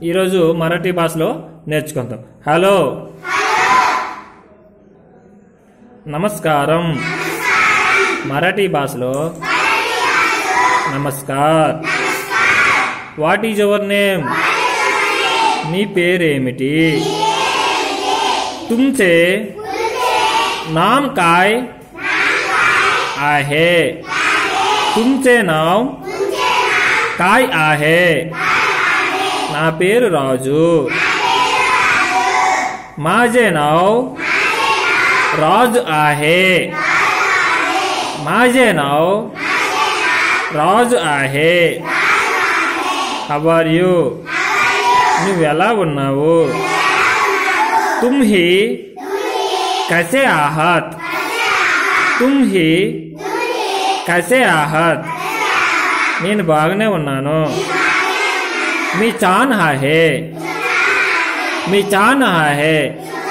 ఈరోజు మరాఠీ భాషలో నేర్చుకుందాం హలో నమస్కారం మరాఠీ భాషలో నమస్కార్ వాట్ ఈజ్ యువర్ నేమ్ నీ పేరేమిటి तुमचे नाम काय आहे तुमचे नाव काय आहे నా పేరు రాజు माझे नाव राज आहे माझे नाव రాజు आहे హవ్ ఆర్ యూ నువ్వు ఎలా ఉన్నావు तुम ही कैसे आहत तुम ही कैसे आहत నేను బాగానే ఉన్నాను మీ చాన్ హా హే మీ చాన్ హా హే